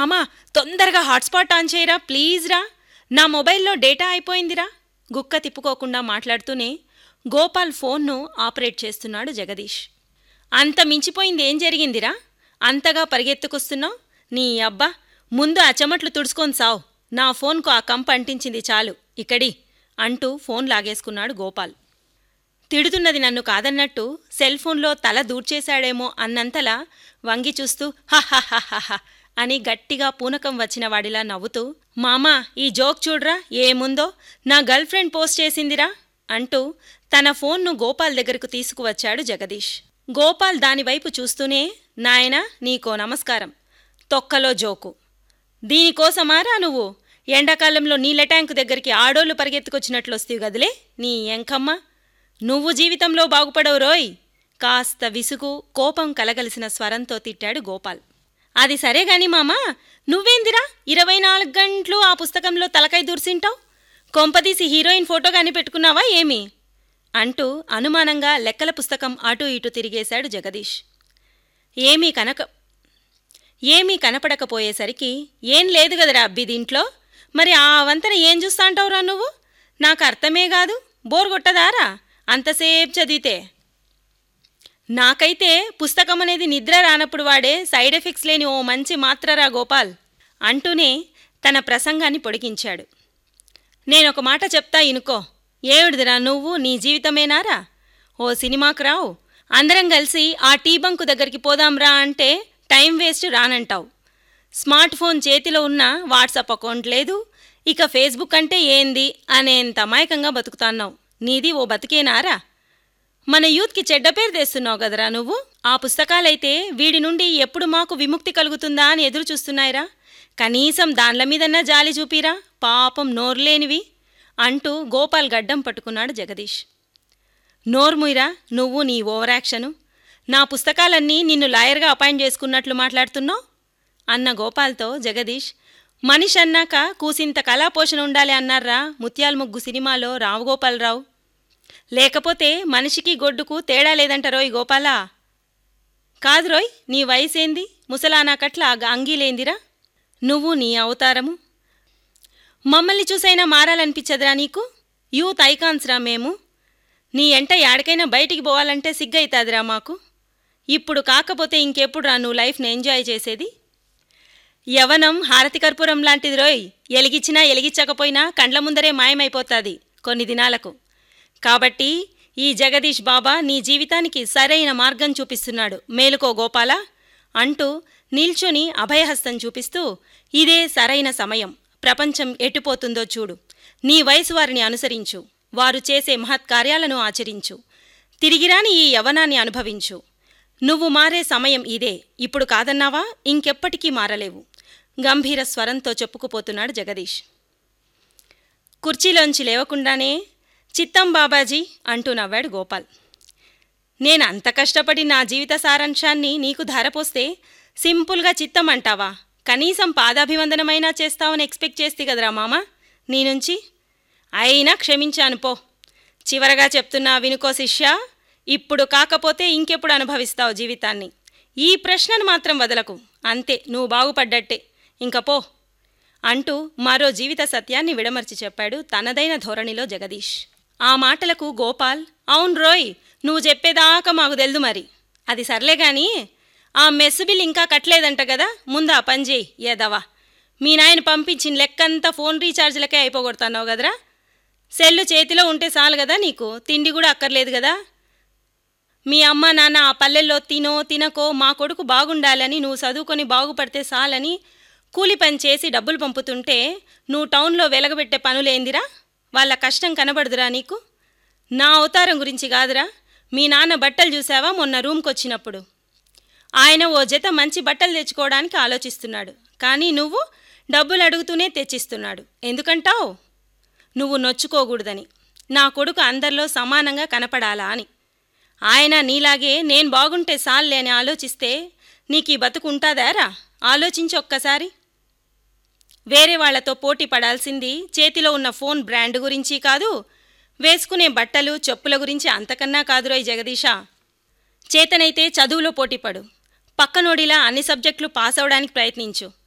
మామా తొందరగా hotspot on చేయరా ప్లీజ్ రా నా మొబైల్లో డేటా అయిపోయిందిరా గుక్క తిప్పుకోకుండా మాట్లాడుతూనే గోపాల్ ఫోన్ను ఆపరేట్ చేస్తున్నాడు జగదీష్ అంత మించిపోయింది ఏం జరిగిందిరా అంతగా పరిగెత్తుకొస్తున్నావు నీ అబ్బా ముందు ఆ చెమట్లు తుడుచుకొని సావు నా ఫోన్కు ఆ కంప అంటించింది చాలు ఇక్కడి అంటూ ఫోన్ లాగేసుకున్నాడు గోపాల్ తిడుతున్నది నన్ను కాదన్నట్టు సెల్ ఫోన్లో తల దూర్చేశాడేమో అన్నంతలా వంగి చూస్తూ హహహహహ అని గట్టిగా పూనకం వచ్చిన వాడిలా నవ్వుతూ మామా ఈ జోక్ చూడ్రా ఏముందో నా గర్ల్ ఫ్రెండ్ పోస్ట్ చేసిందిరా అంటూ తన ఫోన్ను గోపాల్ దగ్గరకు తీసుకువచ్చాడు జగదీష్ గోపాల్ దానివైపు చూస్తూనే నాయనా నీకో నమస్కారం తొక్కలో జోకు దీనికోసమారా నువ్వు ఎండాకాలంలో నీళ్ళ ట్యాంకు దగ్గరికి ఆడోళ్ళు పరిగెత్తుకొచ్చినట్లు వస్తీవి గదిలే నీ ఎంకమ్మ నువ్వు జీవితంలో బాగుపడవు రోయ్ కాస్త విసుగు కోపం కలగలిసిన స్వరంతో తిట్టాడు గోపాల్ అది సరే గాని మామా నువ్వేందిరా ఇరవై నాలుగు గంటలు ఆ పుస్తకంలో తలకాయ దూర్సింటావు కొంపదీసి హీరోయిన్ ఫోటో గాని పెట్టుకున్నావా ఏమి అంటూ అనుమానంగా లెక్కల పుస్తకం అటూ ఇటూ తిరిగేశాడు జగదీష్ ఏమీ కనక ఏమీ కనపడకపోయేసరికి ఏం లేదు కదరా అబ్బి దీంట్లో మరి ఆ వంతన ఏం చూస్తాంటావురా నువ్వు నాకు అర్థమే కాదు బోర్ కొట్టదారా అంతసేపు చదివితే నాకైతే పుస్తకం అనేది నిద్ర రానప్పుడు వాడే సైడ్ ఎఫెక్ట్స్ లేని ఓ మంచి మాత్రరా గోపాల్ అంటూనే తన ప్రసంగాన్ని పొడిగించాడు నేనొక మాట చెప్తా ఇనుకో ఏమిడిదిరా నువ్వు నీ జీవితమేనారా ఓ సినిమాకు రావు అందరం కలిసి ఆ టీ బంకు దగ్గరికి పోదాంరా అంటే టైం వేస్ట్ రానంటావు స్మార్ట్ ఫోన్ చేతిలో ఉన్న వాట్సాప్ అకౌంట్ లేదు ఇక ఫేస్బుక్ అంటే ఏంది అనేంత అమాయకంగా బతుకుతాన్నావు నీది ఓ బతికేనారా మన యూత్కి చెడ్డ పేరు తెస్తున్నావు కదరా నువ్వు ఆ పుస్తకాలైతే వీడి నుండి ఎప్పుడు మాకు విముక్తి కలుగుతుందా అని ఎదురు చూస్తున్నాయిరా కనీసం దాన్ల మీదన్నా జాలి చూపిరా పాపం నోర్లేనివి అంటూ గోపాల్ గడ్డం పట్టుకున్నాడు జగదీష్ నోర్ముయిరా నువ్వు నీ ఓవరాక్షను నా పుస్తకాలన్నీ నిన్ను లాయర్గా అపాయింట్ చేసుకున్నట్లు మాట్లాడుతున్నావు అన్న గోపాల్తో జగదీష్ మనిషి అన్నాక కూసింత కళాపోషణ ఉండాలి అన్నారా ముత్యాల ముగ్గు సినిమాలో రావుగోపాలరావు లేకపోతే మనిషికి గొడ్డుకు తేడా లేదంట రోయ్ గోపాలా కాదు రోయ్ నీ వయసేంది ముసలానాకట్ల అంగీలేందిరా నువ్వు నీ అవతారము మమ్మల్ని చూసైనా మారాలనిపించదురా నీకు యూత్ ఐకాన్స్రా మేము నీ ఎంట యాడికైనా బయటికి పోవాలంటే సిగ్గైతాదిరా మాకు ఇప్పుడు కాకపోతే ఇంకెప్పుడు రా నువ్వు లైఫ్ని ఎంజాయ్ చేసేది యవనం హారతి కర్పూరం లాంటిది రోయ్ ఎలిగిచ్చినా ఎలిగించకపోయినా కండ్ల ముందరే మాయమైపోతాది కొన్ని దినాలకు కాబట్టి ఈ జగదీష్ బాబా నీ జీవితానికి సరైన మార్గం చూపిస్తున్నాడు మేలుకో గోపాల అంటూ నిల్చొని అభయహస్తం చూపిస్తూ ఇదే సరైన సమయం ప్రపంచం ఎటుపోతుందో చూడు నీ వయసు వారిని అనుసరించు వారు చేసే మహత్కార్యాలను ఆచరించు తిరిగిరాని ఈ యవనాన్ని అనుభవించు నువ్వు మారే సమయం ఇదే ఇప్పుడు కాదన్నావా ఇంకెప్పటికీ మారలేవు గంభీర స్వరంతో చెప్పుకుపోతున్నాడు జగదీష్ కుర్చీలోంచి లేవకుండానే చిత్తం బాబాజీ అంటూ నవ్వాడు గోపాల్ నేను అంత కష్టపడి నా జీవిత సారాంశాన్ని నీకు ధారపోస్తే సింపుల్గా చిత్తం అంటావా కనీసం పాదాభివందనమైనా చేస్తావని ఎక్స్పెక్ట్ చేస్తే కదరా మామ నీ నుంచి అయినా క్షమించాను పో చివరగా చెప్తున్నా వినుకో శిష్య ఇప్పుడు కాకపోతే ఇంకెప్పుడు అనుభవిస్తావు జీవితాన్ని ఈ ప్రశ్నను మాత్రం వదలకు అంతే నువ్వు బాగుపడ్డట్టే ఇంక పో అంటూ మరో జీవిత సత్యాన్ని విడమర్చి చెప్పాడు తనదైన ధోరణిలో జగదీష్ ఆ మాటలకు గోపాల్ అవును రోయ్ నువ్వు చెప్పేదాకా మాకు తెలుదు మరి అది సర్లే గాని ఆ మెస్ బిల్ ఇంకా కట్టలేదంట కదా ముందు ఆ పని చేయి ఏదవా మీ నాయన పంపించిన లెక్కంతా ఫోన్ రీఛార్జ్లకే అయిపోగొడుతున్నావు కదరా సెల్లు చేతిలో ఉంటే చాలు కదా నీకు తిండి కూడా అక్కర్లేదు కదా మీ అమ్మ నాన్న ఆ పల్లెల్లో తినో తినకో మా కొడుకు బాగుండాలని నువ్వు చదువుకొని బాగుపడితే చాలని కూలి పని చేసి డబ్బులు పంపుతుంటే నువ్వు టౌన్లో వెలగబెట్టే పనులేందిరా వాళ్ళ కష్టం కనబడుదురా నీకు నా అవతారం గురించి కాదురా మీ నాన్న బట్టలు చూసావా మొన్న రూమ్కి వచ్చినప్పుడు ఆయన ఓ జత మంచి బట్టలు తెచ్చుకోవడానికి ఆలోచిస్తున్నాడు కానీ నువ్వు డబ్బులు అడుగుతూనే తెచ్చిస్తున్నాడు ఎందుకంటావు నువ్వు నొచ్చుకోకూడదని నా కొడుకు అందరిలో సమానంగా కనపడాలా అని ఆయన నీలాగే నేను బాగుంటే సాల్లే అని ఆలోచిస్తే నీకు ఈ బతుకు ఉంటుందారా ఆలోచించి ఒక్కసారి వేరే వాళ్లతో పోటీ పడాల్సింది చేతిలో ఉన్న ఫోన్ బ్రాండ్ గురించి కాదు వేసుకునే బట్టలు చెప్పుల గురించి అంతకన్నా కాదురోయ్ జగదీషా చేతనైతే చదువులో పోటీపడు పక్కనోడిలా అన్ని సబ్జెక్టులు పాస్ అవడానికి ప్రయత్నించు